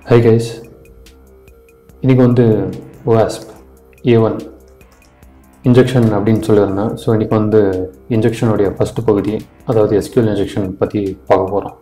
hi guys இன்றைக்கி வந்து OASP ஏ one injection அப்படின்னு சொல்லியிருந்தேன் ஸோ இன்றைக்கி வந்து இன்ஜெக்ஷனுடைய ஃபஸ்ட்டு பகுதி அதாவது எஸ்கியூஎல் இன்ஜெக்ஷன் பற்றி பார்க்க போகிறோம்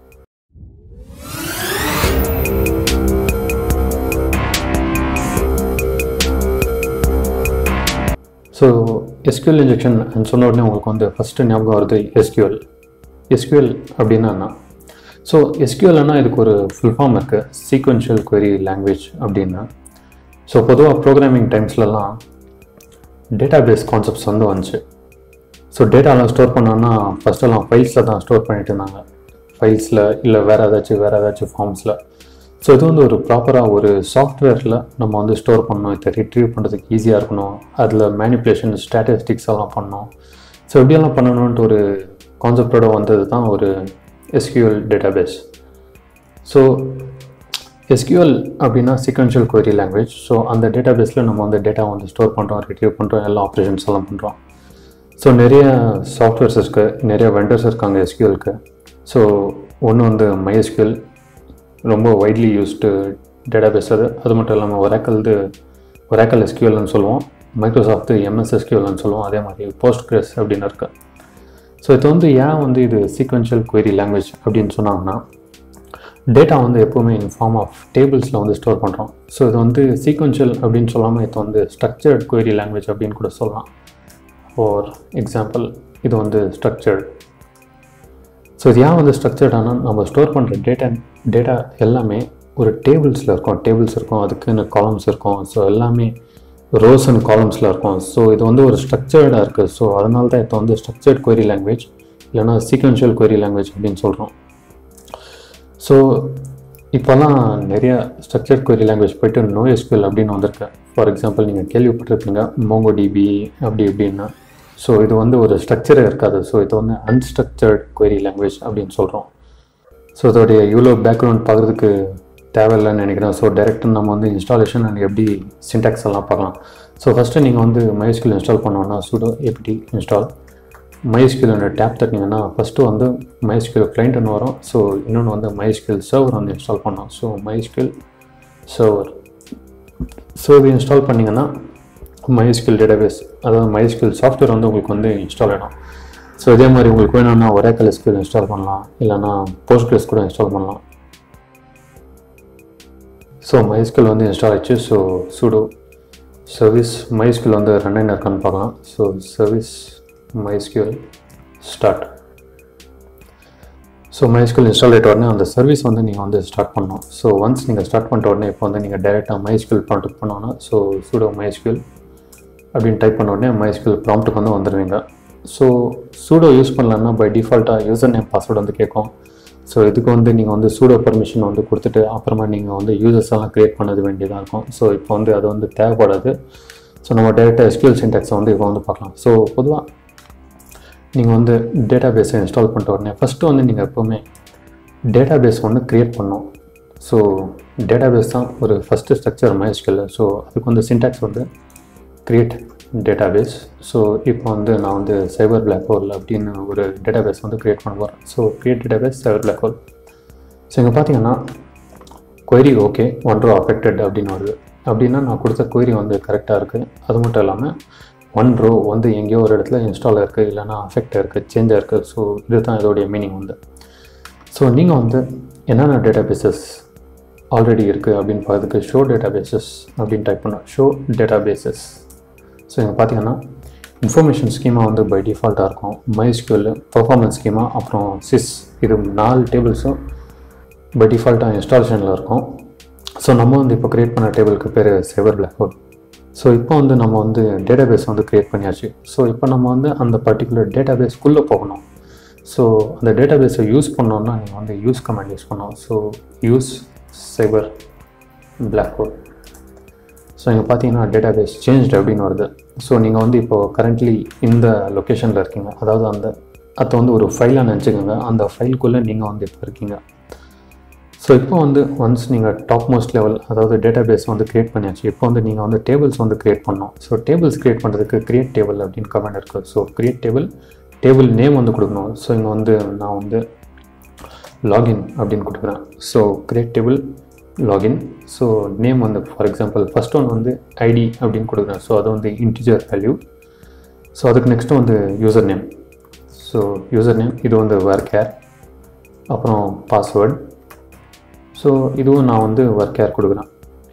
ஸோ எஸ்கியூஎல் இன்ஜெக்ஷன் சொன்ன உடனே உங்களுக்கு வந்து ஃபஸ்ட்டு ஞாபகம் வருது எஸ்கியூஎல் எஸ்கியூஎல் அப்படின்னா என்ன ஸோ எஸ்கியூஎல்னா இதுக்கு ஒரு ஃபுல் ஃபார்ம் இருக்குது சீக்வென்ஷியல் query லாங்குவேஜ் அப்படின்னு ஸோ பொதுவாக ப்ரோக்ராமிங் டைம்ஸ்லலாம் டேட்டாபேஸ் கான்செப்ட்ஸ் வந்து வந்துச்சு ஸோ டேட்டாலாம் ஸ்டோர் பண்ணோன்னா ஃபஸ்ட்டெல்லாம் ஃபைல்ஸில் தான் ஸ்டோர் பண்ணிட்டு இருந்தாங்க ஃபைல்ஸில் இல்லை வேறு ஏதாச்சும் வேறு ஏதாச்சும் ஃபார்ம்ஸில் ஸோ இது வந்து ஒரு ப்ராப்பராக ஒரு சாஃப்ட்வேரில் நம்ம வந்து ஸ்டோர் பண்ணணும் இதை ரிட்ரீவ் பண்ணுறதுக்கு ஈஸியாக இருக்கணும் அதில் மேனிப்புலேஷன் ஸ்டாட்டிஸ்டிக்ஸ் எல்லாம் பண்ணணும் ஸோ இப்படியெல்லாம் பண்ணணுன்ட்டு ஒரு கான்செப்டோட வந்தது தான் ஒரு எஸ்கியூஎல் டேட்டாபேஸ் ஸோ எஸ்கியூஎல் அப்படின்னா சீக்வென்ஷியல் query லாங்குவேஜ் ஸோ அந்த டேட்டாபேஸில் நம்ம வந்து டேட்டா வந்து ஸ்டோர் பண்ணுறோம் ரிட்ரீவ் பண்ணுறோம் எல்லா ஆப்ரேஷன்ஸ் எல்லாம் பண்ணுறோம் ஸோ நிறைய சாஃப்ட்வேர்ஸ் இருக்குது நிறைய வெண்டர்ஸ் இருக்காங்க எஸ்கியூஎலுக்கு ஸோ ஒன்று வந்து MySQL ரொம்ப வைட்லி யூஸ்டு டேட்டாபேஸ் அது அது மட்டும் இல்லாமல் ஒராக்கல்து ஒராக்கல் எஸ்கியூஎல்னு சொல்லுவோம் மைக்ரோசாஃப்ட் எம்எஸ் எஸ்கியூஎல்னு சொல்லுவோம் அதே மாதிரி போஸ்ட் கிரஸ் அப்படின்னு இருக்கு ஸோ இது வந்து ஏன் வந்து இது சீக்வென்ஷியல் query லாங்குவேஜ் அப்படின்னு சொன்னாங்கன்னா டேட்டா வந்து எப்போவுமே இன் ஃபார்ம் ஆஃப் டேபிள்ஸில் வந்து ஸ்டோர் பண்ணுறோம் ஸோ இது வந்து சீக்வென்ஷியல் அப்படின்னு சொல்லாமல் இது வந்து ஸ்ட்ரக்சர்ட் query லாங்குவேஜ் அப்படின்னு கூட சொல்லலாம் ஃபார் எக்ஸாம்பிள் இது வந்து ஸ்ட்ரக்சர்ட் ஸோ இது ஏன் வந்து ஸ்ட்ரக்சர்டானா நம்ம ஸ்டோர் பண்ணுற டேட்டா டேட்டா எல்லாமே ஒரு டேபிள்ஸில் இருக்கும் டேபிள்ஸ் இருக்கும் அதுக்குன்னு காலம்ஸ் இருக்கும் ஸோ எல்லாமே ரோஸ் அண்ட் காலம்ஸில் இருக்கும் ஸோ இது வந்து ஒரு ஸ்ட்ரக்சர்டாக இருக்குது ஸோ அதனால தான் இப்போ வந்து ஸ்ட்ரக்சர்ட் query லாங்குவேஜ் இல்லைனா சீக்வென்ஷியல் query லாங்குவேஜ் அப்படின்னு சொல்கிறோம் ஸோ இப்போல்லாம் நிறைய ஸ்ட்ரக்சர்ட் query லாங்குவேஜ் போயிட்டு நோ எஸ்கியூஎல் அப்படின்னு வந்திருக்கு ஃபார் எக்ஸாம்பிள் நீங்கள் கேள்விப்பட்டிருப்பீங்க மோங்கோ டிபி அப்படி இப்படின்னா ஸோ இது வந்து ஒரு ஸ்ட்ரக்சரே இருக்காது ஸோ இது வந்து அன்ஸ்ட்ரக்சர்ட் query லாங்குவேஜ் அப்படின்னு சொல்கிறோம் ஸோ இதோடைய இவ்வளோ பேக்ரவுண்ட் பார்க்குறதுக்கு தேவையில்லைன்னு நினைக்கிறேன் ஸோ டேரெக்டாக நம்ம வந்து இன்ஸ்டாலேஷன் அண்ட் எப்படி சின்டாக்ஸ் எல்லாம் பார்க்கலாம் ஸோ ஃபஸ்ட்டு நீங்கள் வந்து MySQL இன்ஸ்டால் பண்ணோன்னா sudo apt install MySQL tab தட்டினீங்கன்னா ஃபஸ்ட்டு வந்து MySQL கிளைண்ட்னு வரும் ஸோ இன்னொன்று வந்து MySQL சர்வர் வந்து இன்ஸ்டால் பண்ணோம் ஸோ MySQL சர்வர் ஸோ இது இன்ஸ்டால் பண்ணிங்கன்னா MySQL டேட்டாபேஸ் அதாவது MySQL சாஃப்ட்வேர் வந்து உங்களுக்கு வந்து இன்ஸ்டால் ஆகிடும் ஸோ இதே மாதிரி உங்களுக்கு வேணும்னா ஒரேக்கல் SQL இன்ஸ்டால் பண்ணலாம் இல்லைனா போஸ்ட்கிரஸ் கூட இன்ஸ்டால் பண்ணலாம் ஸோ MySQL வந்து இன்ஸ்டால் ஆச்சு ஸோ sudo சர்வீஸ் MySQL வந்து ரன் ஆகிட்டு இருக்கான்னு பார்க்கலாம் so service MySQL start so MySQL install ஆகிட்ட உடனே அந்த சர்வீஸ் வந்து நீங்கள் வந்து ஸ்டார்ட் பண்ணணும் ஸோ ஒன்ஸ் நீங்கள் ஸ்டார்ட் பண்ணிட்ட உடனே இப்போ வந்து நீங்கள் டேரெக்டாக MySQL ப்ராம்ப்ட்டுக்கு பண்ணோன்னா ஸோ sudo MySQL அப்படின்னு டைப் பண்ண உடனே MySQL ப்ராம்ப்ட்டுக்கு வந்து வந்துடுவீங்க ஸோ sudo யூஸ் பண்ணலன்னா பை டிஃபால்ட்டாக யூசர் நேம் பாஸ்வேர்டு வந்து கேட்கும் ஸோ இதுக்கு வந்து நீங்கள் வந்து sudo பர்மிஷன் வந்து கொடுத்துட்டு அப்புறமா நீங்கள் வந்து யூசர்ஸ் எல்லாம் க்ரியேட் பண்ணது வேண்டியதாக இருக்கும் ஸோ இப்போ வந்து அது வந்து தேவைப்படாது ஸோ நம்ம டேரெக்டாக SQL சின்டாக்ஸை வந்து இப்போ வந்து பார்க்கலாம் ஸோ பொதுவாக நீங்கள் வந்து டேட்டா பேஸை இன்ஸ்டால் பண்ணிட்ட உடனே ஃபஸ்ட்டு வந்து நீங்கள் எப்போவுமே டேட்டா பேஸ் வந்து க்ரியேட் பண்ணணும் ஸோ டேட்டா பேஸ் தான் ஒரு ஃபஸ்ட்டு ஸ்ட்ரக்சர் MySQL ஸோ அதுக்கு வந்து சின்டாக்ஸ் வந்து க்ரியேட் டேட்டா பேஸ் ஸோ இப்போ வந்து நான் வந்து சைபர் பிளாக் ஹோல் அப்படின்னு ஒரு டேட்டா பேஸ் வந்து க்ரியேட் பண்ண போகிறேன் so create database cyber black hole so இங்கே பார்த்தீங்கன்னா query okay one row affected அப்படின்னு வருது அப்படின்னா நான் கொடுத்த query வந்து கரெக்டாக இருக்குது அது மட்டும் இல்லாமல் ஒன் ரோ வந்து எங்கேயோ ஒரு இடத்துல இன்ஸ்டால் இருக்குது இல்லைனா அஃபெக்ட் இருக்குது சேஞ்சாக இருக்குது ஸோ இதுதான் இதோடைய மீனிங் வந்து ஸோ நீங்கள் வந்து என்னென்ன டேட்டா பேசஸ் ஆல்ரெடி இருக்குது அப்படின்னு பார்த்துக்கு ஷோ டேட்டா பேசஸ் அப்படின்னு டைப் பண்ணோம் ஷோ டேட்டா பேசஸ் ஸோ இங்கே பார்த்தீங்கன்னா இன்ஃபர்மேஷன் ஸ்கீமா வந்து பை டிஃபால்ட்டாக இருக்கும் MySQL பர்ஃபார்மன்ஸ் ஸ்கீமா அப்புறம் சிஸ் இது நாலு டேபிள்ஸும் பை டிஃபால்ட்டாக இன்ஸ்டாலேஷனில் இருக்கும் ஸோ நம்ம வந்து இப்போ க்ரியேட் பண்ண டேபிளுக்கு பேர் சைபர் பிளாக் ஹோல் ஸோ இப்போ வந்து நம்ம வந்து டேட்டா பேஸ் வந்து க்ரியேட் பண்ணியாச்சு ஸோ இப்போ நம்ம வந்து அந்த பர்டிகுலர் டேட்டா பேஸ்க்குள்ளே போகணும் ஸோ அந்த டேட்டா பேஸை யூஸ் பண்ணோன்னா நீங்கள் வந்து யூஸ் கமாண்ட் யூஸ் பண்ணணும் so use cyber black hole so இங்கே பார்த்தீங்கன்னா டேட்டா பேஸ் சேஞ்ச்டு அப்படின்னு வருது ஸோ நீங்கள் வந்து இப்போது கரண்ட்லி இந்த லொக்கேஷனில் இருக்கீங்க அதாவது அந்த அதை வந்து ஒரு ஃபைலாக நினச்சிக்கோங்க அந்த ஃபைலுக்குள்ளே நீங்கள் வந்து இப்போ இருக்கீங்க ஸோ இப்போ வந்து ஒன்ஸ் நீங்கள் டாப் மோஸ்ட் லெவல் அதாவது டேட்டா பேஸ் வந்து க்ரியேட் பண்ணியாச்சு இப்போ வந்து நீங்கள் வந்து டேபிள்ஸ் வந்து க்ரியேட் பண்ணணும் ஸோ டேபிள்ஸ் க்ரியேட் பண்ணுறதுக்கு க்ரியேட் டேபிள் அப்படின்னு கமெண்ட் இருக்குது so create table table name வந்து கொடுக்கணும் ஸோ இங்கே வந்து நான் வந்து லாகின் அப்படின்னு கொடுக்குறேன் so create table login so name வந்து ஃபார் எக்ஸாம்பிள் ஃபஸ்ட் ஒன் வந்து ஐடி அப்படின்னு கொடுக்குறேன் ஸோ அது வந்து இன்டிஜர் வேல்யூ ஸோ அதுக்கு நெக்ஸ்ட்டு வந்து user name so user name இது வந்து வேர் கேர் அப்புறம் பாஸ்வேர்ட் ஸோ இதுவும் நான் வந்து ஒர்க் கேர் கொடுக்குறேன்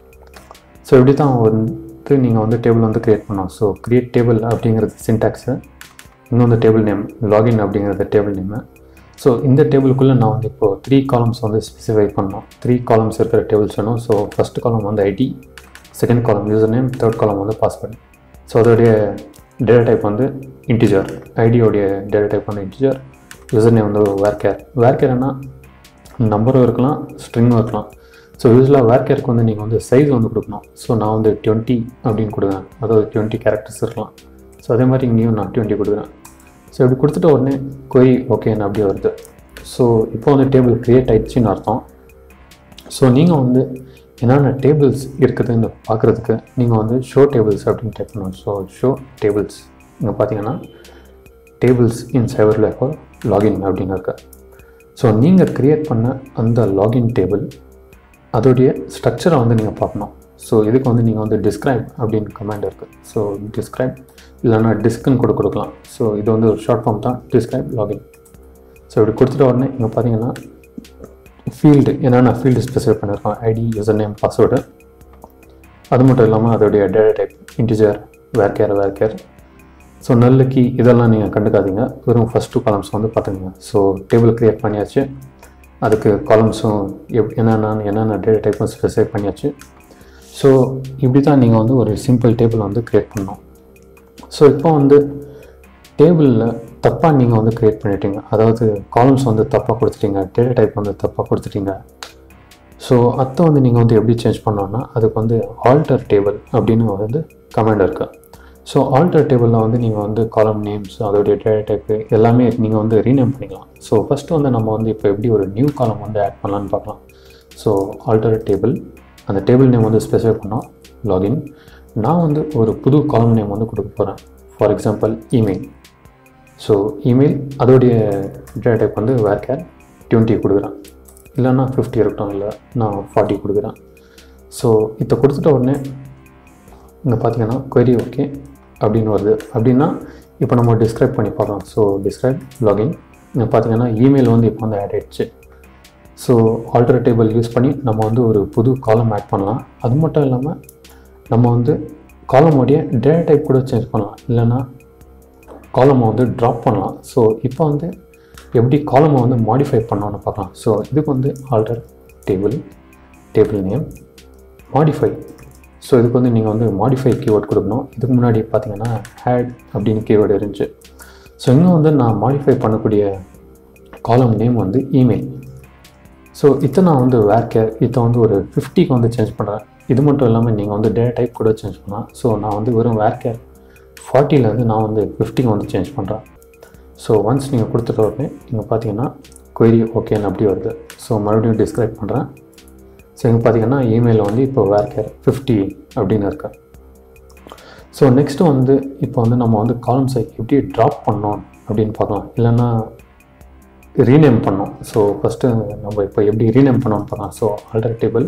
ஸோ இப்படி தான் வந்து நீங்கள் வந்து டேபிள் வந்து க்ரியேட் பண்ணோம் ஸோ க்ரியேட் டேபிள் அப்படிங்கிறது சின்டாக்ஸு இன்னும் வந்து டேபிள் நேம் லாகின் அப்படிங்கிறது டேபிள் நேமு ஸோ இந்த டேபிளுக்குள்ளே நான் வந்து இப்போது த்ரீ காலம்ஸ் வந்து ஸ்பெசிஃபை பண்ணோம் த்ரீ காலம்ஸ் இருக்கிற டேபிள்ஸ் வேணும் ஸோ ஃபஸ்ட் காலம் வந்து ID second column user name third column வந்து பாஸ்வேர்டு ஸோ அதோடைய டேட்டா டைப் வந்து இன்டிஜர் ஐடியோடைய டேட்டா டைப் வந்து இன்டிஜர் யூசர் நேம் வந்து வேர் கேர் வேர் கேர்னா நம்பரும் இருக்கலாம் ஸ்ட்ரிங்கும் இருக்கலாம் ஸோ யூஸ்வலாக வேர் கேருக்கு வந்து நீங்கள் வந்து சைஸ் வந்து கொடுக்கணும் ஸோ நான் வந்து டுவெண்ட்டி அப்படின்னு கொடுக்குறேன் அதாவது டுவெண்ட்டி கேரக்டர்ஸ் இருக்கலாம் ஸோ அதே மாதிரி இங்கேயும் நான் டுவெண்ட்டி கொடுக்குறேன் ஸோ இப்படி கொடுத்துட்ட உடனே கொய் ஓகேன்னு அப்படியே வருது ஸோ இப்போ வந்து டேபிள் க்ரியேட் ஆயிடுச்சுன்னு அர்த்தம் ஸோ நீங்கள் வந்து என்னென்ன டேபிள்ஸ் இருக்குதுன்னு பார்க்குறதுக்கு நீங்கள் வந்து ஷோ டேபிள்ஸ் அப்படின்னு டைப் பண்ணணும் ஸோ ஷோ டேபிள்ஸ் இங்கே பார்த்தீங்கன்னா டேபிள்ஸ் இன் சைவர் லேஃபர் லாகின் அப்படின்னு இருக்கு ஸோ நீங்கள் க்ரியேட் பண்ண அந்த லாகின் டேபிள் அதோடைய ஸ்ட்ரக்சரை வந்து நீங்கள் பார்க்கணும் ஸோ இதுக்கு வந்து நீங்கள் வந்து டிஸ்கிரைப் அப்படின்னு கமாண்ட் இருக்குது ஸோ டிஸ்கிரைப் இல்லைன்னா டிஸ்க்குன்னு கூட கொடுக்கலாம் ஸோ இது வந்து ஒரு ஷார்ட் ஃபார்ம் தான் டிஸ்கிரைப் லாகின் ஸோ இப்படி கொடுத்துட்ட உடனே இங்கே பார்த்தீங்கன்னா ஃபீல்டு என்னென்ன ஃபீல்டு ஸ்பெசிஃபை பண்ணியிருக்கோம் ஐடி யூசர் நேம் பாஸ்வேர்டு அது மட்டும் இல்லாமல் அதோடைய data type integer varchar varchar so null key இதெல்லாம் நீங்கள் கண்டுக்காதீங்க வெறும் ஃபஸ்ட் டூ காலம்ஸ் வந்து பார்த்துங்க ஸோ டேபிள் க்ரியேட் பண்ணியாச்சு அதுக்கு காலம்ஸும் எப் என்னென்ன என்னென்ன டேட்டா டைப்பும் ஸ்பெசிஃபை பண்ணியாச்சு ஸோ இப்படி தான் நீங்கள் வந்து ஒரு சிம்பிள் டேபிள் வந்து க்ரியேட் பண்ணணும் ஸோ இப்போ வந்து டேபிளில் தப்பாக நீங்கள் வந்து க்ரியேட் பண்ணிட்டீங்க அதாவது காலம்ஸ் வந்து தப்பாக கொடுத்துட்டீங்க டேட்டா டைப் வந்து தப்பாக கொடுத்துட்டீங்க ஸோ அதை வந்து நீங்கள் வந்து எப்படி சேஞ்ச் பண்ணோன்னா அதுக்கு வந்து ஆல்டர் டேபிள் அப்படின்னு வந்து கமெண்ட் இருக்குது ஸோ ஆல்டர் டேபிளில் வந்து நீங்கள் வந்து காலம் நேம்ஸ் அதோடைய டேட்டா டைப்பு எல்லாமே நீங்கள் வந்து ரீநேம் பண்ணிக்கலாம் ஸோ ஃபஸ்ட்டு வந்து நம்ம வந்து இப்போ எப்படி ஒரு நியூ காலம் வந்து ஆட் பண்ணலான்னு பார்க்கலாம் ஸோ ஆல்டர் டேபிள் அந்த டேபிள் நேம் வந்து ஸ்பெசிஃபை பண்ணோம் லாகின் நான் வந்து ஒரு புது காலம் நேம் வந்து கொடுக்க போகிறேன் for example email so email அதோடைய டேட்டா டைப் வந்து வேர் கேர் டுவெண்ட்டி கொடுக்குறேன் இல்லைன்னா ஃபிஃப்டி இருக்கட்டும் இல்லை நான் ஃபார்ட்டி கொடுக்குறேன் ஸோ இதை கொடுத்துட்ட உடனே இங்கே பார்த்தீங்கன்னா query ஓகே அப்படின்னு வருது அப்படின்னா இப்போ நம்ம டிஸ்கிரைப் பண்ணி பார்க்கலாம் ஸோ டிஸ்கிரைப் லாகின் இங்கே பார்த்தீங்கன்னா இமெயில் வந்து இப்போ வந்து ஆட் ஆயிடுச்சு ஸோ ஆல்டர் டேபிள் யூஸ் பண்ணி நம்ம வந்து ஒரு புது காலம் ஆட் பண்ணலாம் அது மட்டும் இல்லாமல் நம்ம வந்து காலமோடைய டேட்டா டைப் கூட சேஞ்ச் பண்ணலாம் இல்லைன்னா காலமை வந்து ட்ராப் பண்ணலாம் ஸோ இப்போ வந்து எப்படி காலமை வந்து மாடிஃபை பண்ணோன்னு பார்க்கலாம் ஸோ இதுக்கு வந்து alter table table name modify so இதுக்கு வந்து நீங்கள் வந்து மாடிஃபை கீவேர்ட் கொடுக்கணும் இதுக்கு முன்னாடி பார்த்தீங்கன்னா ஹேட் அப்படின்னு கீவேர்டு இருந்துச்சு ஸோ இன்னும் வந்து நான் மாடிஃபை பண்ணக்கூடிய காலம் நேம் வந்து இமெயில் ஸோ இதை நான் வந்து வேர் கேர் இதை வந்து ஒரு ஃபிஃப்டிக்கு வந்து சேஞ்ச் பண்ணுறேன் இது மட்டும் இல்லாமல் நீங்கள் வந்து டேட்டா டைப் கூட சேஞ்ச் பண்ணலாம் ஸோ நான் வந்து வெறும் வேர் கேர் ஃபார்ட்டிலேருந்து நான் வந்து ஃபிஃப்டிக்கு வந்து சேஞ்ச் பண்ணுறேன் ஸோ ஒன்ஸ் நீங்கள் கொடுத்துட்ட உடனே நீங்கள் பார்த்தீங்கன்னா query ஓகேன்னு அப்படி வருது ஸோ மறுபடியும் டிஸ்கிரைப் பண்ணுறேன் ஸோ இங்கே பார்த்தீங்கன்னா இமெயிலில் வந்து இப்போ வேர் கேர் ஃபிஃப்டி அப்படின்னு இருக்கு ஸோ நெக்ஸ்ட்டு வந்து இப்போ வந்து நம்ம வந்து காலம்ஸை எப்படி ட்ராப் பண்ணோம் அப்படின்னு பார்க்கலாம் இல்லைன்னா ரீநேம் பண்ணோம் ஸோ ஃபஸ்ட்டு நம்ம இப்போ எப்படி ரீநேம் பண்ணோம்னு பார்க்கலாம் so alter table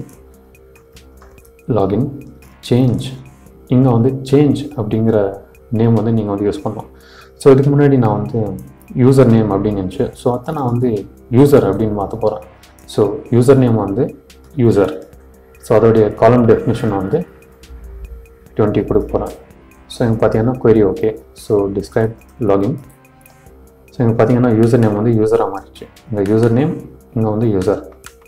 login change இங்கே வந்து சேஞ்ச் அப்படிங்கிற நேம் வந்து நீங்கள் வந்து யூஸ் பண்ணலாம் ஸோ இதுக்கு முன்னாடி நான் வந்து யூசர் நேம் அப்படின்னு இருந்துச்சு ஸோ அதை நான் வந்து யூசர் அப்படின்னு மாற்ற போகிறேன் ஸோ யூசர் நேம் வந்து யூசர் ஸோ அதோடைய காலம் டெஃபினிஷன் வந்து டுவெண்ட்டி கொடுக்க போகிறேன் ஸோ இங்கே பார்த்தீங்கன்னா query okay so describe login so இங்கே பார்த்தீங்கன்னா யூசர் நேம் வந்து யூசராக மாறிடுச்சு இந்த யூசர் நேம் இங்கே வந்து யூசர்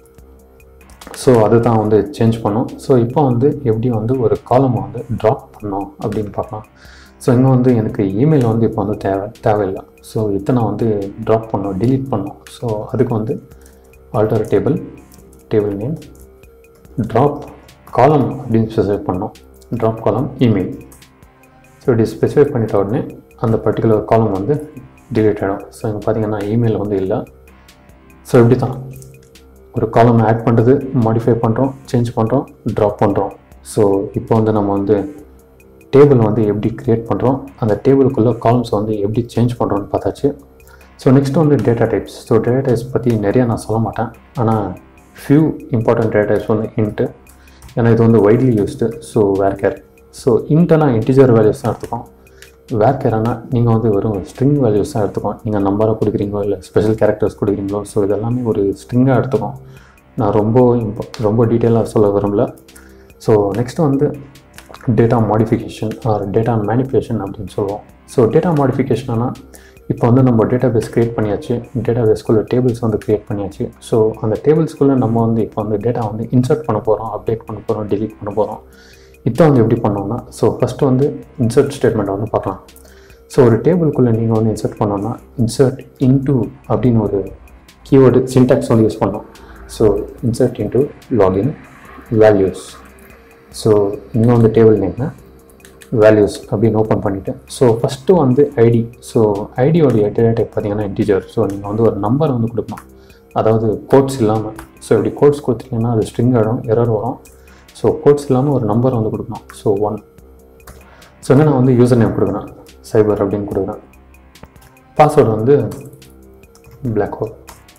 ஸோ அதுதான் வந்து சேஞ்ச் பண்ணோம் ஸோ இப்போ வந்து எப்படி வந்து ஒரு காலம் வந்து ட்ராப் பண்ணோம் அப்படின்னு பார்க்கலாம் ஸோ இங்கே வந்து எனக்கு இமெயில் வந்து இப்போ வந்து தேவை தேவையில்லை ஸோ இத்தனை வந்து ட்ராப் பண்ணோம் delete பண்ணோம் ஸோ அதுக்கு வந்து alter table table name drop column அப்படின்னு ஸ்பெசிஃபை பண்ணோம் ட்ராப் காலம் இமெயில் ஸோ இப்படி ஸ்பெசிஃபை பண்ணிட்ட உடனே அந்த பர்டிகுலர் காலம் வந்து delete ஆகிடும் ஸோ இங்கே பார்த்தீங்கன்னா இமெயில் வந்து இல்லை ஸோ இப்படி தான் ஒரு காலம் ஆட் பண்ணுறது மாடிஃபை பண்ணுறோம் சேஞ்ச் பண்ணுறோம் ட்ராப் பண்ணுறோம் ஸோ இப்போ வந்து நம்ம வந்து டேபிள் வந்து எப்படி க்ரியேட் பண்ணுறோம் அந்த டேபிளுக்குள்ளே காலம்ஸ் வந்து எப்படி சேஞ்ச் பண்ணுறோன்னு பார்த்தாச்சு ஸோ நெக்ஸ்ட் வந்து data types so data types பற்றி நிறைய நான் சொல்ல மாட்டேன் ஆனால் ஃபியூ இம்பார்ட்டன்ட் டேட்டா டைப்ஸ் வந்து இன்ட்டு ஏன்னா இது வந்து widely used so varchar so இன்ட்டனா இன்டிஜர் வேல்யூஸ் தான் எடுத்துக்கோம் வேர் கேர்னா நீங்கள் வந்து வெறும் ஸ்ட்ரிங் வேல்யூஸ் தான் எடுத்துக்கோம் நீங்கள் நம்பராக கொடுக்குறீங்களோ இல்லை ஸ்பெஷல் கேரக்டர்ஸ் கொடுக்குறீங்களோ ஸோ இதெல்லாமே ஒரு ஸ்ட்ரிங்காக எடுத்துக்கோம் நான் ரொம்ப impo- ரொம்ப டீட்டெயிலாக சொல்ல விரும்பல ஸோ நெக்ஸ்ட் வந்து data modification or data manipulation அப்படின்னு சொல்லுவோம் ஸோ டேட்டா மாடிஃபிகேஷன்னா இப்போ வந்து நம்ம டேட்டா பேஸ் க்ரியேட் பண்ணியாச்சு டேட்டா பேஸ்க்குள்ளே டேபிள்ஸ் வந்து க்ரியேட் பண்ணியாச்சு ஸோ அந்த டேபிள்ஸ்குள்ளே நம்ம வந்து இப்போ வந்து டேட்டா வந்து இன்சர்ட் பண்ண போகிறோம் அப்டேட் பண்ண போகிறோம் delete பண்ண போகிறோம் இதை வந்து எப்படி பண்ணோம்னா ஸோ ஃபஸ்ட்டு வந்து இன்சர்ட் ஸ்டேட்மெண்ட்டை வந்து பார்க்கலாம் ஸோ ஒரு டேபிள்குள்ளே நீங்கள் வந்து இன்சர்ட் பண்ணோன்னா இன்சர்ட் இன்டூ அப்படின்னு ஒரு கீவேர்டு சின்டாக்ஸ் வந்து யூஸ் பண்ணோம் so insert into login values so இங்கே வந்து டேபிள் நேம்னா வேல்யூஸ் அப்படின்னு ஓப்பன் பண்ணிவிட்டு ஸோ ஃபஸ்ட்டு வந்து ஐடி ஸோ ஐடியோடைய டேட்டா டைப் பார்த்தீங்கன்னா இன்டிஜர் ஸோ நீங்கள் வந்து ஒரு நம்பர் வந்து கொடுக்கணும் அதாவது கோட்ஸ் இல்லாமல் ஸோ இப்படி கோட்ஸ் கொடுத்தீங்கன்னா அது ஸ்ட்ரிங் ஆகிடும் எரர் வரும் ஸோ கோட்ஸ் இல்லாமல் ஒரு நம்பர் வந்து கொடுக்கணும் ஸோ ஒன் ஸோ வந்து நான் வந்து யூசர் நேம் கொடுக்குறேன் சைபர் அப்படின்னு கொடுக்குறேன் பாஸ்வேர்டு வந்து பிளாக் ஹோல்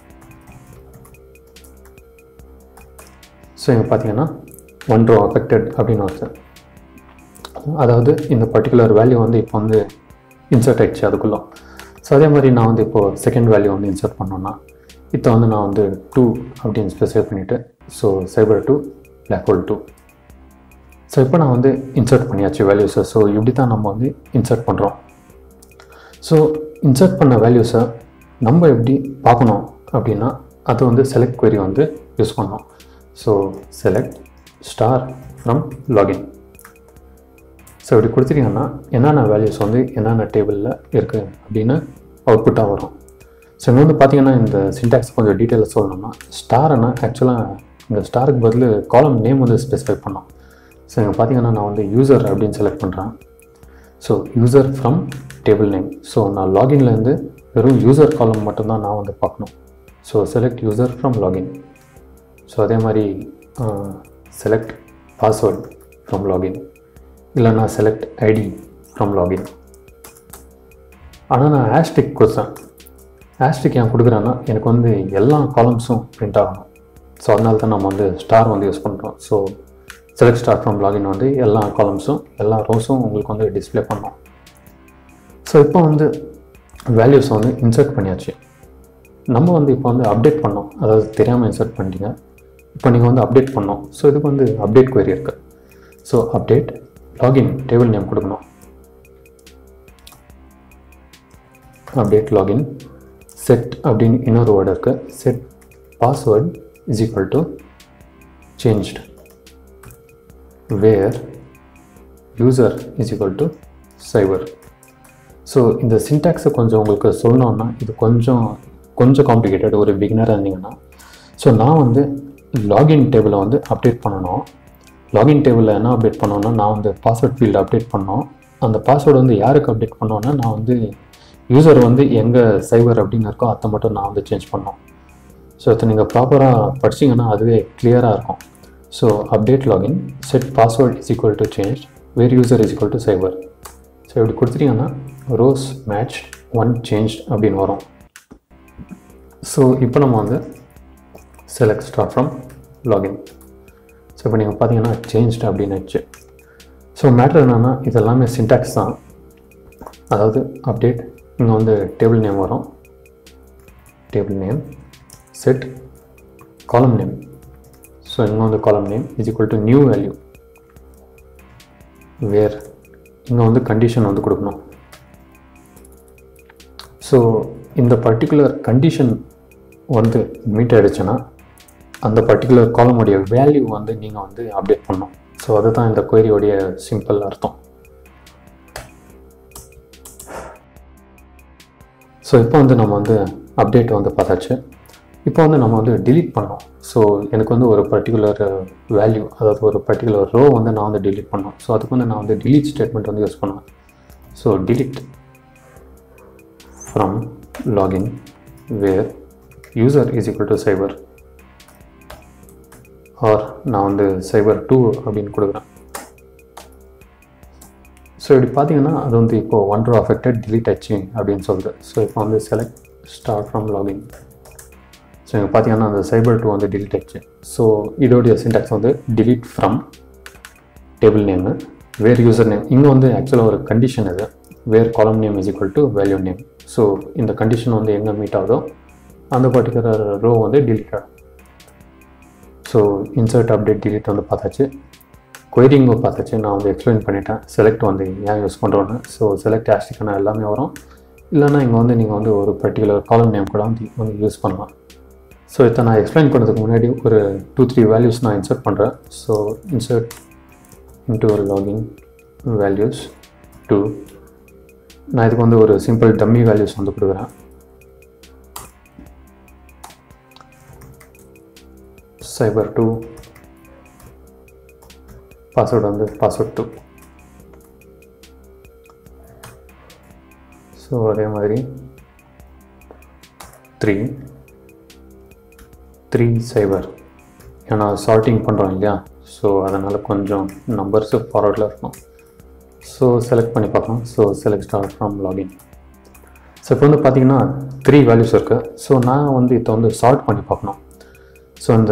ஸோ இங்கே பார்த்தீங்கன்னா ஒன் ரோ அஃபெக்டட் அப்படின்னு வருது அதாவது இந்த பர்டிகுலர் வேல்யூ வந்து இப்போ வந்து இன்சர்ட் ஆயிடுச்சு அதுக்குள்ள ஸோ அதே மாதிரி நான் வந்து இப்போது செகண்ட் வேல்யூ வந்து இன்சர்ட் பண்ணோன்னா இப்போ வந்து நான் வந்து டூ அப்படின்னு ஸ்பெசிஃபை பண்ணிவிட்டு so cyber two black hole two so இப்போ நான் வந்து இன்சர்ட் பண்ணியாச்சு வேல்யூஸை ஸோ இப்படி தான் நம்ம வந்து இன்சர்ட் பண்ணுறோம் ஸோ இன்சர்ட் பண்ண வேல்யூஸை நம்ம எப்படி பார்க்கணும் அப்படின்னா அது வந்து செலக்ட் query வந்து யூஸ் பண்ணோம் so select star from login so இப்படி கொடுத்துட்டீங்கன்னா என்னென்ன வேல்யூஸ் வந்து என்னென்ன டேபிளில் இருக்குது அப்படின்னு அவுட்புட்டாக வரும் ஸோ இங்கே வந்து பார்த்தீங்கன்னா இந்த சின்டாக்ஸ் கொஞ்சம் டீட்டெயிலாக சொல்லணும்னா ஸ்டார்னா ஆக்சுவலாக இந்த ஸ்டாருக்கு பதில் காலம் நேம் வந்து ஸ்பெசிஃபை பண்ணோம் ஸோ இங்கே பார்த்தீங்கன்னா நான் வந்து யூசர் அப்படின்னு செலக்ட் பண்ணுறேன் so user from table name so நான் லாகின்லேருந்து வெறும் யூசர் காலம் மட்டும்தான் நான் வந்து பார்க்கணும் so select user from login so அதே மாதிரி செலக்ட் பாஸ்வேர்ட் ஃப்ரம் லாகின் இல்லைனா செலக்ட் ஐடி ஃப்ரம் லாகின் ஆனால் நான் ஹேஷ்டிக் கொடுத்தேன் ஹேஷ்டிக் ஏன் கொடுக்குறேன்னா எனக்கு வந்து எல்லா காலம்ஸும் பிரிண்ட் ஆகணும் ஸோ அதனால தான் நம்ம வந்து ஸ்டார் வந்து யூஸ் பண்ணுறோம் so select star from login வந்து எல்லா காலம்ஸும் எல்லா ரோஸும் உங்களுக்கு வந்து டிஸ்ப்ளே பண்ணோம் ஸோ இப்போ வந்து வேல்யூஸை வந்து இன்சர்ட் பண்ணியாச்சு நம்ம வந்து இப்போ வந்து அப்டேட் பண்ணோம் அதாவது தெரியாமல் இன்சர்ட் பண்ணிட்டீங்க இப்போ நீங்கள் வந்து அப்டேட் பண்ணோம் ஸோ இதுக்கு வந்து அப்டேட் query இருக்குது so update login table name கொடுக்கணும் அப்டேட் லாகின் செட் அப்படின்னு இன்னொரு வேர்டு இருக்குது set password is equal to changed where user is equal to cyber so இந்த சின்டாக்ஸை கொஞ்சம் உங்களுக்கு சொல்லணும்னா இது கொஞ்சம் கொஞ்சம் காம்ப்ளிகேட்டட் ஒரு பிகினராக இருந்தீங்கன்னா ஸோ நான் வந்து லாகின் டேபிளை வந்து அப்டேட் பண்ணணும் லாகின் டேபிளில் என்ன அப்டேட் பண்ணோன்னா நான் வந்து பாஸ்வேர்ட் ஃபீல்டு அப்டேட் பண்ணோம் அந்த பாஸ்வேர்டு வந்து யாருக்கு அப்டேட் பண்ணோன்னா நான் வந்து யூசர் வந்து எங்கே சைபர் அப்படின்னு இருக்கோ அதை மட்டும் நான் வந்து சேஞ்ச் பண்ணோம் ஸோ இதை நீங்கள் ப்ராப்பராக படிச்சீங்கன்னா அதுவே கிளியராக இருக்கும் so update login set password is equal to change where user is equal to cyber so இப்படி கொடுத்துட்டீங்கன்னா ரோஸ் மேட்ச் ஒன் சேஞ்ச் அப்படின்னு வரும் ஸோ இப்போ நம்ம வந்து select star from login so இப்போ நீங்கள் பார்த்தீங்கன்னா சேஞ்ச்டு அப்படின்னு ஆச்சு ஸோ மேட்ரு என்னென்னா இது எல்லாமே சின்டாக்ஸ் தான் அதாவது அப்டேட் இங்கே வந்து டேபிள் நேம் வரும் table name set column name so இங்கே வந்து column name is equal to new value where இங்கே வந்து கண்டிஷன் வந்து கொடுக்கணும் ஸோ இந்த பர்டிகுலர் கண்டிஷன் வந்து மீட் ஆகிடுச்சுன்னா அந்த பர்டிகுலர் காலமுடைய வேல்யூ வந்து நீங்கள் வந்து அப்டேட் பண்ணணும் ஸோ அதுதான் இந்த கொயரியோடைய சிம்பிள் அர்த்தம் ஸோ இப்போ வந்து நம்ம வந்து அப்டேட் வந்து பார்த்தாச்சு இப்போ வந்து நம்ம வந்து delete பண்ணோம் ஸோ எனக்கு வந்து ஒரு பர்டிகுலர் வேல்யூ அதாவது ஒரு பர்டிகுலர் ரோ வந்து நான் வந்து delete பண்ணோம் ஸோ அதுக்கு வந்து நான் வந்து delete ஸ்டேட்மெண்ட் வந்து யூஸ் பண்ணுவேன் so delete from login where user is equal to cyber or நான் வந்து சைபர் டூ அப்படின்னு கொடுக்குறேன் ஸோ இப்படி பார்த்தீங்கன்னா அது வந்து இப்போ ஒன் ரோ அஃபெக்டட் delete ஆச்சு அப்படின்னு சொல்லுது ஸோ இப்போ வந்து select start from login so இங்கே பார்த்தீங்கன்னா அந்த சைபர் டூ வந்து delete ஆயிடுச்சு ஸோ இதோடைய சின்டாக்ஸ் வந்து delete from table name where user name இங்கே வந்து ஆக்சுவலாக ஒரு கண்டிஷன் இது where column name is equal to value name so இந்த கண்டிஷன் வந்து எங்கே மீட் ஆகுதோ அந்த பர்டிகுலர் ரோ வந்து delete ஆகும் ஸோ இன்சர்ட் அப்டேட் delete வந்து பார்த்தாச்சு கொயரிங்கும் பார்த்தாச்சு நான் வந்து எக்ஸ்பிளைன் பண்ணிட்டேன் செலக்ட் வந்து ஏன் யூஸ் பண்ணுறோன்னு ஸோ செலக்ட் ஆஸ்டிக்கான எல்லாமே வரும் இல்லைன்னா இங்கே வந்து நீங்கள் வந்து ஒரு பர்டிகுலர் காலம் நேம் கூட வந்து வந்து யூஸ் பண்ணலாம் ஸோ இதை நான் எக்ஸ்பிளைன் பண்ணுறதுக்கு முன்னாடி ஒரு டூ த்ரீ வேல்யூஸ் நான் இன்சர்ட் பண்ணுறேன் ஸோ இன்சர்ட் இன்ட்டு ஒரு லாகின் வேல்யூஸ் டூ நான் இதுக்கு வந்து ஒரு சிம்பிள் டம்மி வேல்யூஸ் வந்து கொடுக்குறேன் சைபர் டூ பாஸ்வேர்டு வந்து பாஸ்வேர்ட் டூ ஸோ அதே மாதிரி த்ரீ த்ரீ சைபர் ஏன்னா சார்ட்டிங் பண்ணுறோம் இல்லையா ஸோ அதனால் கொஞ்சம் நம்பர்ஸு ஃபார்வர்டில் இருக்கும் ஸோ செலக்ட் பண்ணி பார்க்கலாம் so select start from login so இப்போ வந்து பார்த்தீங்கன்னா த்ரீ வேல்யூஸ் இருக்குது ஸோ நான் வந்து இதை வந்து சார்ட் பண்ணி பார்க்கணும் ஸோ இந்த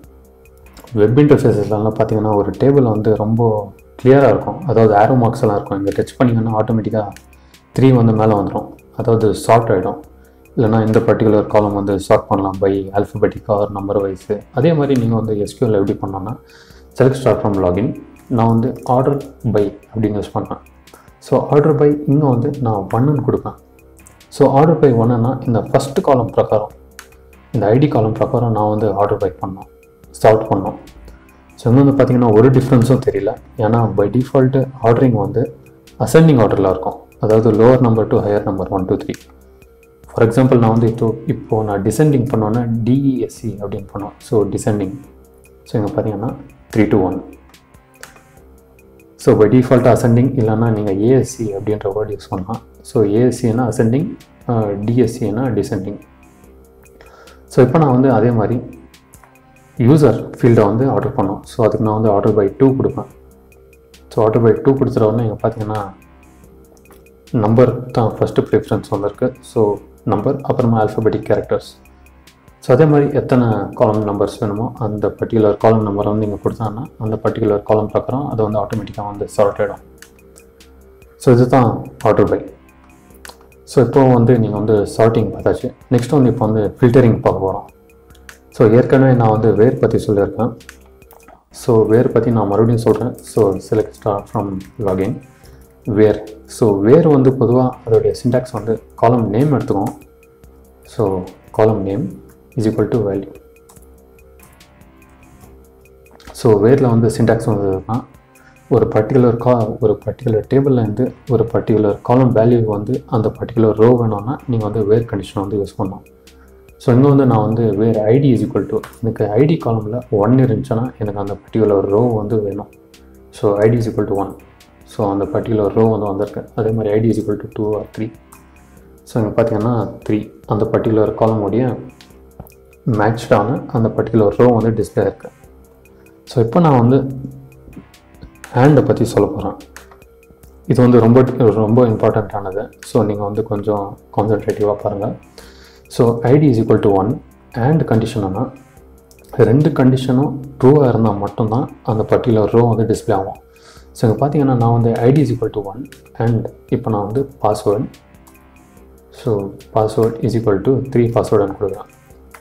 வெப் இன்டர்ஃபேஸஸ்லாம் பார்த்தீங்கன்னா ஒரு டேபிள் வந்து ரொம்ப கிளியராக இருக்கும் அதாவது ஆரோ மார்க்ஸ் எல்லாம் இருக்கும் இங்கே டச் பண்ணிங்கன்னா ஆட்டோமேட்டிக்காக த்ரீ வந்து மேலே வந்துடும் அதாவது சார்ட் ஆகிடும் இல்லைனா இந்த பர்டிகுலர் காலம் வந்து சார்ட் பண்ணலாம் by alphabetic or number wise அதே மாதிரி நீங்கள் வந்து எஸ்கியூஎல் எப்படி பண்ணோன்னா செலக்ட் ஸ்டார்ட் ஃப்ரம் லாகின் நான் வந்து ஆர்டர் பை அப்படின்னு யூஸ் பண்ணேன் ஸோ ஆர்டர் பை இங்கே வந்து நான் ஒன்னுன்னு கொடுப்பேன் ஸோ ஆர்டர் பை ஒன்றுனா இந்த ஃபஸ்ட்டு காலம் பிரகாரம் இந்த ஐடி காலம் பிரகாரம் நான் வந்து ஆர்டர் பை பண்ணோம் சார்ட் பண்ணோம் ஸோ இங்கே வந்து பார்த்தீங்கன்னா ஒரு டிஃப்ரென்ஸும் தெரியல ஏன்னா பை டிஃபால்ட்டு ஆர்டரிங் வந்து அசெண்டிங் ஆர்டரில் இருக்கும் அதாவது lower number to higher number one two three for example நான் வந்து இப்போ இப்போது நான் டிசெண்டிங் பண்ணோன்னா டிஇஎஸ்சி அப்படின்னு பண்ணோம் ஸோ டிசெண்டிங் ஸோ இங்கே பார்த்தீங்கன்னா three two one so by டிஃபால்ட்டாக அசெண்டிங் இல்லைன்னா நீங்கள் ஏஎஸ்சி அப்படின்ற வேர்டு யூஸ் பண்ணலாம் ஸோ ஏஎஸ்சினா அசெண்டிங் டிஎஸ்சினா டிசெண்டிங் ஸோ இப்போ நான் வந்து அதே மாதிரி யூசர் ஃபீல்டை வந்து ஆர்டர் பண்ணோம் ஸோ அதுக்கு நான் வந்து ஆர்டர் பை டூ கொடுப்பேன் ஸோ ஆர்டர் பை டூ கொடுத்துட்ட உடனே இங்கே பார்த்தீங்கன்னா நம்பர் தான் ஃபஸ்ட்டு ப்ரிஃபரன்ஸ் வந்திருக்கு ஸோ நம்பர் அப்புறமா ஆல்ஃபபெட்டிக் கேரக்டர்ஸ் ஸோ அதே மாதிரி எத்தனை காலம் நம்பர்ஸ் வேணுமோ அந்த பர்டிகுலர் காலம் நம்பரை வந்து நீங்கள் கொடுத்தாங்கன்னா அந்த பர்டிகுலர் காலம் பிரகாரம் அது வந்து ஆட்டோமேட்டிக்காக வந்து சார்ட் ஆகிடும் ஸோ இதுதான் ஆர்டர் பை ஸோ இப்போ வந்து நீங்கள் வந்து சார்ட்டிங் பார்த்தாச்சு நெக்ஸ்ட் வந்து இப்போ வந்து ஃபில்டரிங் பார்க்க போகிறோம் ஸோ ஏற்கனவே நான் வந்து வேர் பற்றி சொல்லியிருக்கேன் ஸோ வேர் பற்றி நான் மறுபடியும் சொல்கிறேன் so select star from login where so where வந்து பொதுவாக அதோடைய சின்டாக்ஸ் வந்து காலம் நேம் எடுத்துக்கும் so column name is equal to value so வேரில் வந்து சின்டாக்ஸ் வந்து தான் ஒரு பர்டிகுலர் கா ஒரு பர்டிகுலர் டேபிள்லேருந்து ஒரு பர்டிகுலர் காலம் வேல்யூ வந்து அந்த பர்டிகுலர் ரோ வேணும்னா நீங்கள் வந்து வேர் கண்டிஷன் வந்து யூஸ் பண்ணணும் ஸோ இங்கே வந்து நான் வந்து where ID is equal to எனக்கு ஐடி காலமில் ஒன் இருந்துச்சுன்னா எனக்கு அந்த பர்டிகுலர் ரோ வந்து வேணும் so ID is equal to one so அந்த பர்டிகுலர் ரோ வந்து வந்திருக்கு அதே மாதிரி ID is equal to two or three so இங்கே பார்த்தீங்கன்னா த்ரீ அந்த பர்டிகுலர் காலமுடைய மேட்ச்டான அந்த பர்டிகுலர் ரோ வந்து டிஸ்பிளே இருக்குது ஸோ இப்போ நான் வந்து ஹேண்டை பற்றி சொல்ல போகிறேன் இது வந்து ரொம்ப ரொம்ப இம்பார்ட்டண்ட்டானது ஸோ நீங்கள் வந்து கொஞ்சம் கான்சன்ட்ரேட்டிவாக பாருங்கள் so ID is equal to one and கண்டிஷன்னா ரெண்டு கண்டிஷனும் ட்ரூவாக இருந்தால் மட்டும்தான் அந்த பர்டிகுலர் ரோ வந்து டிஸ்பிளே ஆகும் ஸோ இங்கே பார்த்தீங்கன்னா நான் வந்து ID is equal to one and இப்போ நான் வந்து password so password is equal to three பாஸ்வேர்டுன்னு கொடுக்குறேன்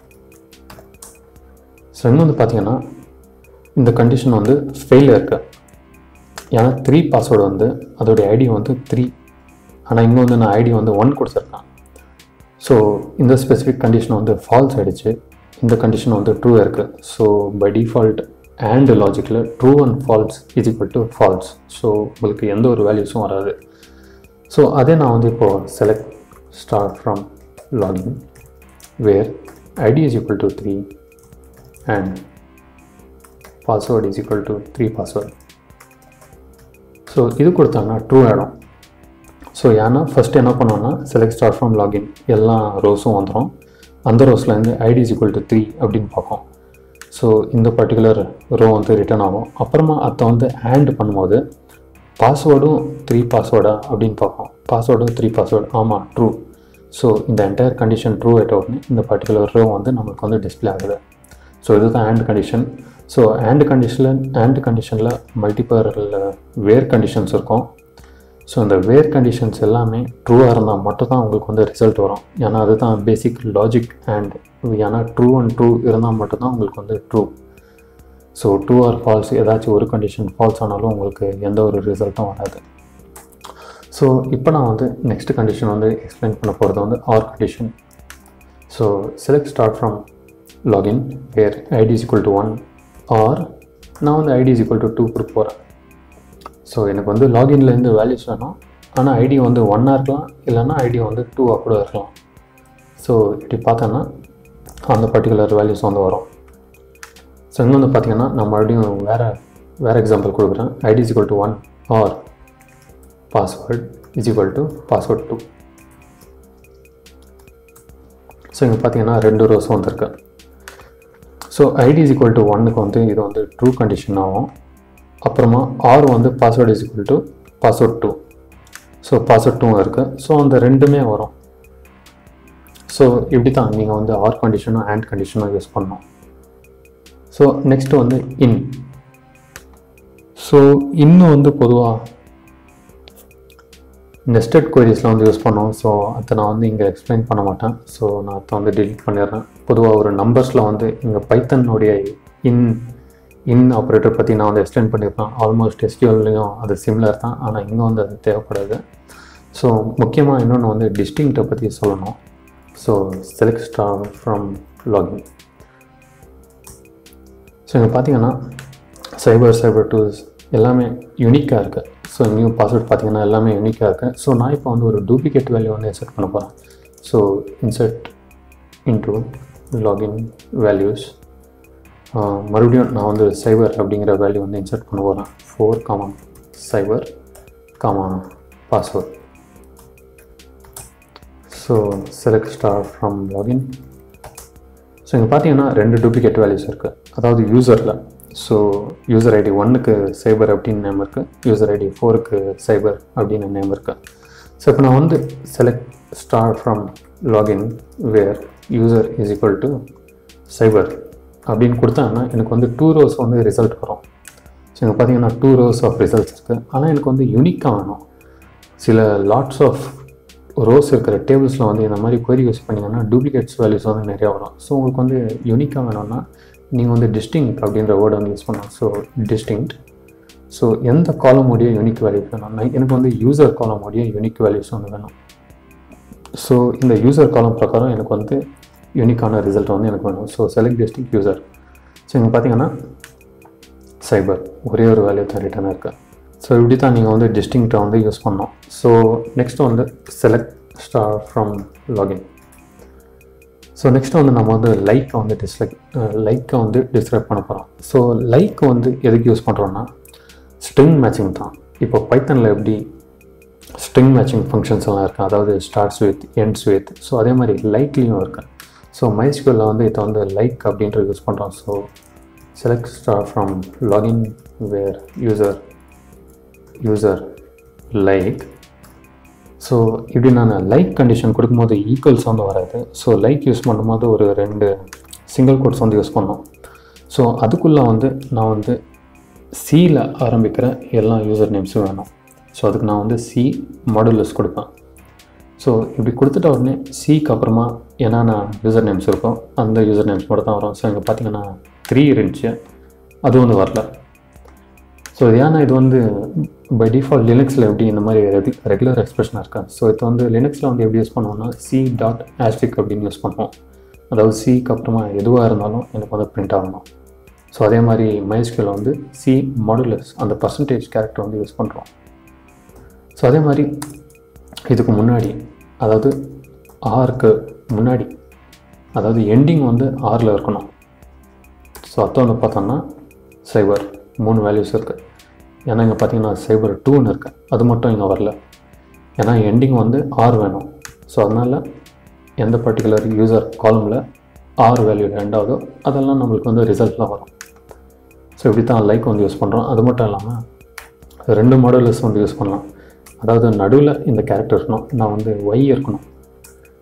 ஸோ இங்கே வந்து பார்த்தீங்கன்னா இந்த கண்டிஷன் வந்து ஃபெயில் இருக்குது ஏன்னா த்ரீ பாஸ்வேர்டு வந்து அதோடைய ஐடி வந்து த்ரீ ஆனால் இங்கே வந்து நான் ஐடி வந்து ஒன் கொடுத்துருக்கேன் ஸோ இந்த ஸ்பெசிஃபிக் கண்டிஷன் வந்து ஃபால்ஸ் ஆகிடுச்சு இந்த கண்டிஷன் வந்து ட்ரூ இருக்குது ஸோ பை டிஃபால்ட் அண்ட் லாஜிக்கில் true and false is equal to false so உங்களுக்கு எந்த ஒரு வேல்யூஸும் வராது ஸோ அதே நான் வந்து இப்போது select start from login where ID is equal to three and password is equal to three password so இது கொடுத்தாங்கன்னா ட்ரூ ஆகிடும் ஸோ ஏன்னா ஃபஸ்ட் என்ன பண்ணோன்னா செலக்ட் ஸ்டார்ட் ஃப்ரம் லாகின் எல்லா ரோஸும் வந்துடும் அந்த ரோஸ்லேருந்து ID is equal to three அப்படின்னு பார்ப்போம் ஸோ இந்த பர்டிகுலர் ரோ வந்து ரிட்டர்ன் ஆகும் அப்புறமா அதை வந்து ஹேண்ட் பண்ணும்போது பாஸ்வேர்டும் த்ரீ பாஸ்வேர்டா அப்படின்னு பார்ப்போம் பாஸ்வேர்டும் த்ரீ பாஸ்வேர்டு ஆமாம் ட்ரூ ஸோ இந்த என்டையர் கண்டிஷன் ட்ரூ ஆகிட்ட உடனே இந்த பர்டிகுலர் ரோ வந்து நம்மளுக்கு வந்து டிஸ்பிளே ஆகுது ஸோ இதுதான் ஆண்ட் கண்டிஷன் ஸோ ஆண்ட் கண்டிஷனில் ஆண்ட் கண்டிஷனில் மல்டிபிள் வேர் கண்டிஷன்ஸ் இருக்கும் ஸோ இந்த வேர் கண்டிஷன்ஸ் எல்லாமே ட்ரூவாக இருந்தால் மட்டும் தான் உங்களுக்கு வந்து ரிசல்ட் வரும் ஏன்னா அதுதான் பேசிக் லாஜிக் அண்ட் ஏன்னா ட்ரூ அண்ட் ட்ரூ இருந்தால் மட்டும்தான் உங்களுக்கு வந்து true so true or false ஏதாச்சும் ஒரு கண்டிஷன் ஃபால்ஸ் ஆனாலும் உங்களுக்கு எந்த ஒரு ரிசல்ட்டும் வராது ஸோ இப்போ நான் வந்து நெக்ஸ்ட் கண்டிஷன் வந்து எக்ஸ்பிளைன் பண்ண போகிறது வந்து or condition so select start from login where ID is equal to one or நான் வந்து ID is equal to two கொடுக்க போகிறேன் ஸோ எனக்கு வந்து லாகின்லேருந்து வேல்யூஸ் வேணும் ஆனால் ஐடி வந்து ஒன்னாக இருக்கலாம் இல்லைன்னா ஐடி வந்து டூவாக கூட இருக்கலாம் ஸோ இப்படி பார்த்தோன்னா அந்த பர்டிகுலர் வேல்யூஸ் வந்து வரும் ஸோ இங்கே வந்து பார்த்தீங்கன்னா நான் மறுபடியும் வேறு வேறு எக்ஸாம்பிள் கொடுக்குறேன் ID is equal to one or password is equal to password two so இங்கே பார்த்தீங்கன்னா ரெண்டு ரோஸும் வந்திருக்கு so ID is equal to ஒன்னுக்கு வந்து இது வந்து ட்ரூ கண்டிஷன் ஆகும் அப்புறமா ஆர் வந்து password is equal to password two so password two இருக்குது ஸோ அந்த ரெண்டுமே வரும் ஸோ இப்படி தான் நீங்கள் வந்து ஆர் கண்டிஷனும் ஆண்ட் கண்டிஷனும் யூஸ் பண்ணணும் ஸோ நெக்ஸ்ட் வந்து இன் ஸோ இன்னும் வந்து பொதுவாக நெஸ்டட் கொயரிஸில் வந்து யூஸ் பண்ணோம் ஸோ அதை நான் வந்து இங்கே எக்ஸ்பிளைன் பண்ண மாட்டேன் ஸோ நான் அதை வந்து delete பண்ணிடுறேன் பொதுவாக ஒரு நம்பர்ஸில் வந்து இங்கே பைத்தனுடைய இன் இன் ஆப்ரேட்டர் பற்றி நான் வந்து எக்ஸ்பிளைன் பண்ணியிருப்பேன் ஆல்மோஸ்ட் எஸ்கியூல்லையும் அது சிமிலர் தான் ஆனால் இங்கே வந்து அது தேவைப்படாது ஸோ முக்கியமாக இன்னொன்று வந்து டிஸ்டிங்க்டை பற்றி சொல்லணும் so select star from login so இங்கே பார்த்தீங்கன்னா சைபர் சைபர் டூல்ஸ் எல்லாமே யூனிக்காக இருக்குது ஸோ நியூ பாஸ்வேர்ட் பார்த்தீங்கன்னா எல்லாமே யூனிக்காக இருக்குது ஸோ நான் இப்போ வந்து ஒரு டூப்ளிகேட் வேல்யூ வந்து இன்சர்ட் பண்ண போகிறேன் so insert into login values மறுபடியும் நான் வந்து சைபர் அப்படிங்கிற வேல்யூ வந்து இன்சர்ட் பண்ண போகிறேன் four comma cipher comma password so select star from login so இங்கே பார்த்தீங்கன்னா ரெண்டு டூப்ளிகேட் வேல்யூஸ் இருக்குது அதாவது யூசரில் ஸோ யூசர் ஐடி ஒன்னுக்கு சைபர் அப்படின்னு நேம் இருக்குது யூசர் ஐடி ஃபோருக்கு சைபர் அப்படின்னு நேம் இருக்குது ஸோ இப்போ நான் வந்து select star from login where user is equal to cipher அப்படின்னு கொடுத்தாங்கன்னா எனக்கு வந்து டூ ரோஸ் வந்து ரிசல்ட் வரும் ஸோ இங்கே பார்த்தீங்கன்னா டூ ரோஸ் ஆஃப் ரிசல்ட்ஸ் இருக்குது ஆனால் எனக்கு வந்து யூனிக்காக வேணும் சில லாட்ஸ் ஆஃப் ரோஸ் இருக்கிற டேபிள்ஸில் வந்து இந்த மாதிரி query யூஸ் பண்ணிங்கன்னா டூப்ளிகேட்ஸ் வேல்யூஸ் வந்து நிறையா வரும் ஸோ உங்களுக்கு வந்து யூனிக்காக வேணும்னா நீங்கள் வந்து டிஸ்டிங் அப்படின்ற வேர்டை வந்து யூஸ் பண்ணலாம் ஸோ டிஸ்டிங்க்ட் ஸோ எந்த காலமுடைய யூனிக் வேல்யூஸ் வேணும் நான் எனக்கு வந்து யூசர் காலமுடைய யூனிக் வேல்யூஸ் வந்து வேணும் ஸோ இந்த யூசர் காலம் பிரகாரம் எனக்கு வந்து யூனிக்கான ரிசல்ட் வந்து எனக்கு வேணும் so select distinct user so இங்கே பார்த்தீங்கன்னா சைபர் ஒரே ஒரு வேல்யூ தான் ரிட்டர்ன் இருக்கு ஸோ இப்படி தான் நீங்கள் வந்து டிஸ்டிங்க்டை வந்து யூஸ் பண்ணோம் ஸோ நெக்ஸ்ட் வந்து select star from login so next வந்து நம்ம வந்து லைக்கை வந்து டிஸ்லைக் லைக்கை வந்து டிஸ்கிரைப் பண்ண போகிறோம் ஸோ லைக் வந்து எதுக்கு யூஸ் பண்ணுறோன்னா ஸ்ட்ரிங் மேட்சிங் தான் இப்போ பைத்தனில் எப்படி ஸ்ட்ரிங் மேட்சிங் ஃபங்க்ஷன்ஸ் எல்லாம் இருக்குது அதாவது starts with ends with so அதே மாதிரி லைக்லேயும் இருக்குது ஸோ மைஸ்கியூலில் வந்து இதை வந்து லைக் அப்படின்ற யூஸ் பண்ணுறோம் so select star from login where user user like so இப்படி நான் லைக் கண்டிஷன் கொடுக்கும்போது ஈக்குவல்ஸ் வந்து வராது ஸோ லைக் யூஸ் பண்ணும்போது ஒரு ரெண்டு சிங்கிள் கோட்ஸ் வந்து யூஸ் பண்ணோம் ஸோ அதுக்குள்ளே வந்து நான் வந்து சியில் ஆரம்பிக்கிற எல்லா யூசர் நேம்ஸும் வேணும் ஸோ அதுக்கு நான் வந்து சி மாடுலஸ் கொடுப்பேன் ஸோ இப்படி கொடுத்துட்ட உடனே சிக்கு அப்புறமா என்னென்ன யூசர் நேம்ஸ் இருக்கோ அந்த யூசர் நேம்ஸ் மட்டும் தான் வரும் ஸோ இங்கே பார்த்தீங்கன்னா த்ரீ இருந்துச்சு அது வந்து வரல ஸோ இது ஏன்னா இது வந்து பை டிஃபால்ட் லினக்ஸில் எப்படி இந்த மாதிரி ரெகு ரெகுலர் எக்ஸ்பிரஷனாக இருக்கா ஸோ இது வந்து லினக்ஸில் வந்து எப்படி யூஸ் பண்ணுவோம்னா சி டாட் ஆஸ்டிக் அப்படின்னு யூஸ் பண்ணுவோம் அதாவது சிக்கு அப்புறமா எதுவாக இருந்தாலும் எனக்கு வந்து பிரிண்ட் ஆகணும் ஸோ அதே மாதிரி மைஸ்கியூவில் வந்து சி மாடுலஸ் அந்த பர்சன்டேஜ் கேரக்டர் வந்து யூஸ் பண்ணுறோம் ஸோ அதே மாதிரி இதுக்கு முன்னாடி அதாவது ஆருக்கு முன்னாடி அதாவது எண்டிங் வந்து ஆறில் இருக்கணும் ஸோ அத்தை வந்து பார்த்தோம்னா சைபர் மூணு வேல்யூஸ் இருக்குது ஏன்னா இங்கே பார்த்தீங்கன்னா சைபர் டூன்னு இருக்குது அது மட்டும் இங்கே வரல ஏன்னா எண்டிங் வந்து ஆர் வேணும் ஸோ அதனால் எந்த பர்டிகுலர் யூசர் காலமில் ஆர் வேல்யூ ரெண்டாவதோ அதெல்லாம் நம்மளுக்கு வந்து ரிசல்ட்லாம் வரும் ஸோ இப்படி தான் லைக் வந்து யூஸ் பண்ணுறோம் அது மட்டும் இல்லாமல் ரெண்டு மாடல்ஸ் வந்து யூஸ் பண்ணலாம் அதாவது நடுவில் இந்த கேரக்டர் இருக்கணும் நான் வந்து ஒய் இருக்கணும்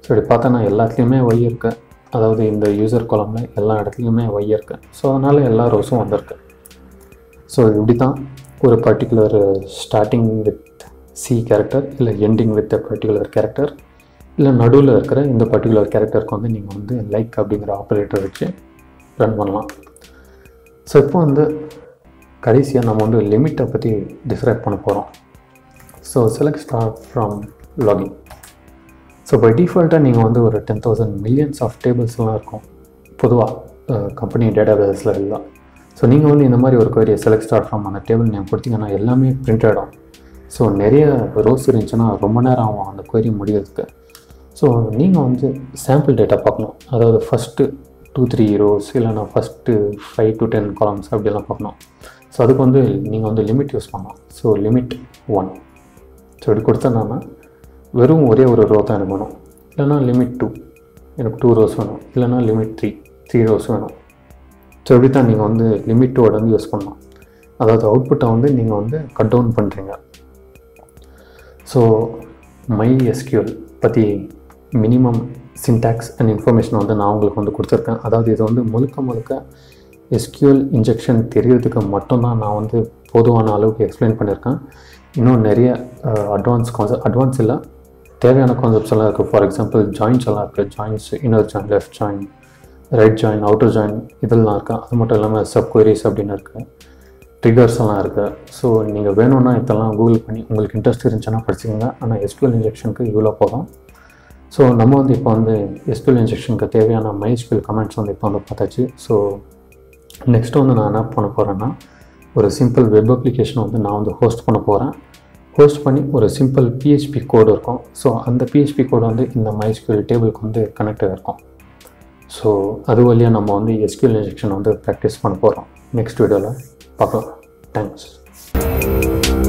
ஸோ இப்படி பார்த்தோன்னா எல்லாத்துலேயுமே ஒய் இருக்கு அதாவது இந்த யூசர் காலம்ல எல்லா இடத்துலையுமே ஒய் இருக்கு ஸோ அதனால் எல்லா ரோஸும் வந்திருக்கு ஸோ இப்படி தான் ஒரு particular starting with C character இல்லை ending with a particular character இல்லை நடுவில் இருக்கிற இந்த பர்டிகுலர் கேரக்டருக்கு வந்து நீங்கள் வந்து லைக் அப்படிங்கிற ஆப்ரேட்டர் வச்சு ரன் பண்ணலாம் ஸோ இப்போ வந்து கடைசியாக நம்ம வந்து லிமிட்டை பற்றி டிஸ்கிரைப் பண்ண போகிறோம் so select start from login so by டிஃபால்ட்டாக நீங்கள் வந்து ஒரு டென் தௌசண்ட் மில்லியன்ஸ் ஆஃப் டேபிள்ஸ்லாம் இருக்கும் பொதுவாக கம்பெனி டேட்டா பேஸில் எல்லாம் ஸோ நீங்கள் வந்து இந்த மாதிரி ஒரு query செலக்ட் ஸ்டார்ட் ஃப்ரம் அந்த டேபிள் நேம் கொடுத்தீங்கன்னா எல்லாமே பிரிண்ட் ஆகிடும் ஸோ நிறைய ரோஸ் இருந்துச்சுன்னா ரொம்ப நேரம் ஆகும் அந்த query முடியறதுக்கு ஸோ நீங்கள் வந்து சாம்பிள் டேட்டா பார்க்கணும் அதாவது ஃபஸ்ட்டு டூ த்ரீ ரோஸ் இல்லைனா first five to ten columns அப்படிலாம் பார்க்கணும் ஸோ அதுக்கு வந்து நீங்கள் வந்து லிமிட் யூஸ் பண்ணலாம் ஸோ லிமிட் ஒன் ஸோ இப்படி கொடுத்தேன்னா வெறும் ஒரே ஒரு ரோ தான் எனக்கு வேணும் இல்லைனா லிமிட் டூ எனக்கு டூ ரோஸ் வேணும் இல்லைனா லிமிட் த்ரீ த்ரீ ரோஸ் வேணும் ஸோ இப்படி தான் நீங்கள் வந்து லிமிட் டூவோட வந்து யூஸ் பண்ணலாம் அதாவது அவுட்புட்டை வந்து நீங்கள் வந்து கட் டவுன் பண்ணுறீங்க ஸோ மை எஸ்கியூஎல் பற்றி மினிமம் சின்டாக்ஸ் அண்ட் இன்ஃபர்மேஷன் வந்து நான் உங்களுக்கு வந்து கொடுத்துருக்கேன் அதாவது இது வந்து முழுக்க முழுக்க எஸ்கியூஎல் இன்ஜெக்ஷன் தெரியறதுக்கு மட்டும்தான் நான் வந்து போதுமான அளவுக்கு எக்ஸ்பிளைன் பண்ணியிருக்கேன் இன்னும் நிறைய அட்வான்ஸ் கான்செப்ட் அட்வான்ஸ் இல்லை தேவையான கான்செப்ட்ஸ் எல்லாம் இருக்குது ஃபார் எக்ஸாம்பிள் ஜாயின்ஸ் எல்லாம் இருக்குது joins inner join left join right join outer join இதெல்லாம் இருக்குது அது மட்டும் இல்லாமல் சப் queries அப்படின்னு இருக்குது ட்ரிகர்ஸ் எல்லாம் இருக்குது ஸோ நீங்கள் வேணும்னா இதெல்லாம் கூகுள் பண்ணி உங்களுக்கு இன்ட்ரெஸ்ட் இருந்துச்சுன்னா படிச்சுக்கோங்க ஆனால் எஸ்கியூஎல் இன்ஜெக்ஷனுக்கு இவ்வளோ போதும் ஸோ நம்ம வந்து இப்போ வந்து எஸ்கியூஎல் இன்ஜெக்ஷனுக்கு தேவையான MySQL கமெண்ட்ஸ் வந்து இப்போ வந்து பார்த்தாச்சு ஸோ நெக்ஸ்ட் வந்து நான் என்ன பண்ண போகிறேன்னா ஒரு சிம்பிள் வெப் அப்ளிகேஷன் வந்து நான் வந்து ஹோஸ்ட் பண்ண போகிறேன் ஹோஸ்ட் பண்ணி ஒரு சிம்பிள் பிஹெச்பி கோடு இருக்கும் ஸோ அந்த பிஹெச்பி கோடு வந்து இந்த MySQL டேபிளுக்கு வந்து கனெக்ட் இருக்கும் ஸோ அது வழியாக நம்ம வந்து எஸ்கியூஎல் இன்ஜெக்ஷன் வந்து ப்ராக்டிஸ் பண்ண போகிறோம் நெக்ஸ்ட் வீடியோவில் பார்க்கலாம் தேங்க்ஸ்